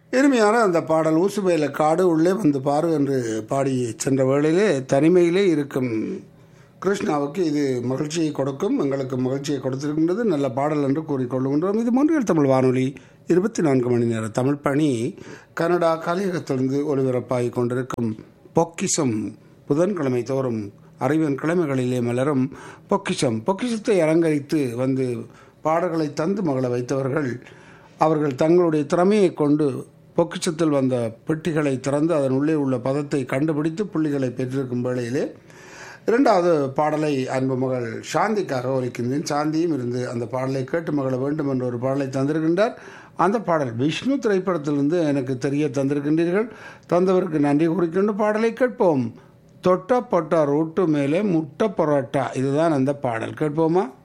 இனிமையான அந்த பாடல் ஊசுபையில காடு உள்ளே வந்து பாரு என்று பாடி சென்ற வேளையிலே தனிமையிலே இருக்கும் கிருஷ்ணாவுக்கு இது மகிழ்ச்சியை கொடுக்கும் எங்களுக்கு மகிழ்ச்சியை கொடுத்திருக்கின்றது நல்ல பாடல் என்று கூறிக்கொள்கின்றோம் இது மூன்றில் தமிழ் வானொலி இருபத்தி நான்கு மணி நேர தமிழ் பணி கனடா கலையகத்திலிருந்து ஒலிபரப்பாகி கொண்டிருக்கும் பொக்கிஷம் புதன்கிழமை தோறும் அறிவின் கிழமைகளிலே மலரும் பொக்கிஷம் பொக்கிஷத்தை அலங்கரித்து வந்து பாடல்களை தந்து மகள வைத்தவர்கள் அவர்கள் தங்களுடைய திறமையை கொண்டு பொக்கிஷத்தில் வந்த பெட்டிகளை திறந்து அதன் உள்ளே உள்ள பதத்தை கண்டுபிடித்து புள்ளிகளை பெற்றிருக்கும் வேளையிலே இரண்டாவது பாடலை அன்பு மகள் சாந்திக்காக ஒலிக்கின்றேன் சாந்தியும் இருந்து அந்த பாடலை கேட்டு மகள வேண்டும் என்ற ஒரு பாடலை தந்திருக்கின்றார் அந்த பாடல் விஷ்ணு திரைப்படத்திலிருந்து எனக்கு தெரிய தந்திருக்கின்றீர்கள் தந்தவருக்கு நன்றி குறிக்கொண்டு பாடலை கேட்போம் தொட்ட பொட்ட ரோட்டு மேலே முட்டை பரோட்டா இதுதான் அந்த பாடல் கேட்போமா